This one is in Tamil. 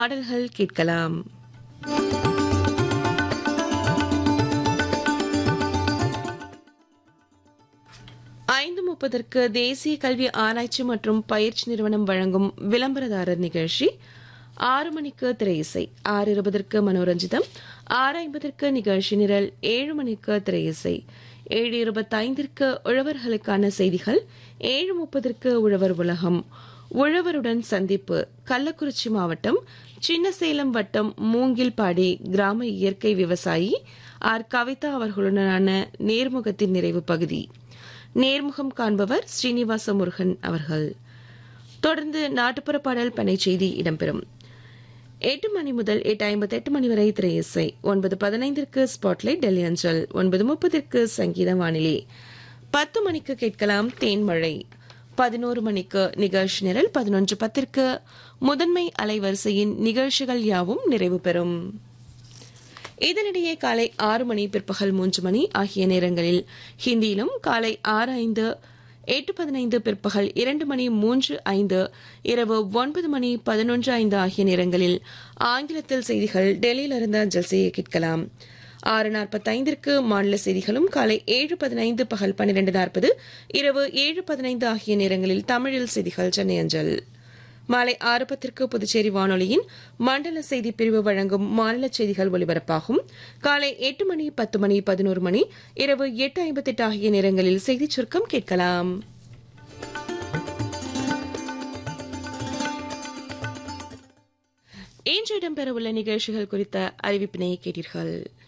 பாடல்கள் கேட்கலாம் ஐந்து முப்பதற்கு தேசிய கல்வி ஆராய்ச்சி மற்றும் பயிற்சி நிறுவனம் வழங்கும் விளம்பரதாரர் நிகழ்ச்சி ஆறு மணிக்கு திரை இசை ஆறு இருபதற்கு மனோரஞ்சிதம் ஆறு ஐம்பதற்கு நிகழ்ச்சி நிரல் ஏழு மணிக்கு திரை இசை ஏழு இருபத்தைந்திற்கு உழவர்களுக்கான செய்திகள் ஏழு முப்பதற்கு உழவர் உலகம் உழவருடன் சந்திப்பு கள்ளக்குறிச்சி மாவட்டம் சின்னசேலம் வட்டம் மூங்கில்பாடி கிராம இயற்கை விவசாயி ஆர் கவிதா அவர்களுடனான நேர்முகத்தின் நிறைவு பகுதி நேர்முகம் காண்பவர் ஸ்ரீனிவாச முருகன் அவர்கள் தொடர்ந்து நாட்டுப்புற பாடல் பனை செய்தி இடம்பெறும் எட்டு மணி முதல் எட்டு ஐம்பத்தி எட்டு மணி வரை திரை இசை ஒன்பது பதினைந்திற்கு ஸ்பாட்லைட் டெல்லி அஞ்சல் ஒன்பது முப்பதிற்கு சங்கீத வானிலை பத்து மணிக்கு கேட்கலாம் தேன்மழை பதினோரு மணிக்கு நிகழ்ச்சி நிரல் பதினொன்று பத்திற்கு முதன்மை அலைவரிசையின் நிகழ்ச்சிகள் யாவும் நிறைவு பெறும் இதனிடையே காலை ஆறு மணி பிற்பகல் மூன்று மணி ஆகிய நேரங்களில் ஹிந்தியிலும் காலை ஆறு ஐந்து எட்டு பதினைந்து பிற்பகல் இரண்டு மணி மூன்று ஐந்து இரவு ஒன்பது மணி பதினொன்று ஐந்து ஆகிய நேரங்களில் ஆங்கிலத்தில் செய்திகள் டெல்லியிலிருந்து அஞ்சல் செய்ய கேட்கலாம் ஆறு நாற்பத்தைந்திற்கு மாநில செய்திகளும் காலை ஏழு பதினைந்து பகல் பன்னிரண்டு நாற்பது இரவு ஏழு பதினைந்து ஆகிய நேரங்களில் தமிழில் செய்திகள் சென்னை அஞ்சல் மாலை ஆறு பத்திற்கு புதுச்சேரி வானொலியின் மண்டல செய்தி பிரிவு வழங்கும் மாநில செய்திகள் ஒலிபரப்பாகும் காலை எட்டு மணி பத்து மணி பதினோரு மணி இரவு எட்டு ஐம்பத்தெட்டு ஆகிய நேரங்களில் செய்திச் சுருக்கம் கேட்கலாம் இன்று இடம்பெறவுள்ள நிகழ்ச்சிகள் குறித்த அறிவிப்பினை கேட்டீர்கள்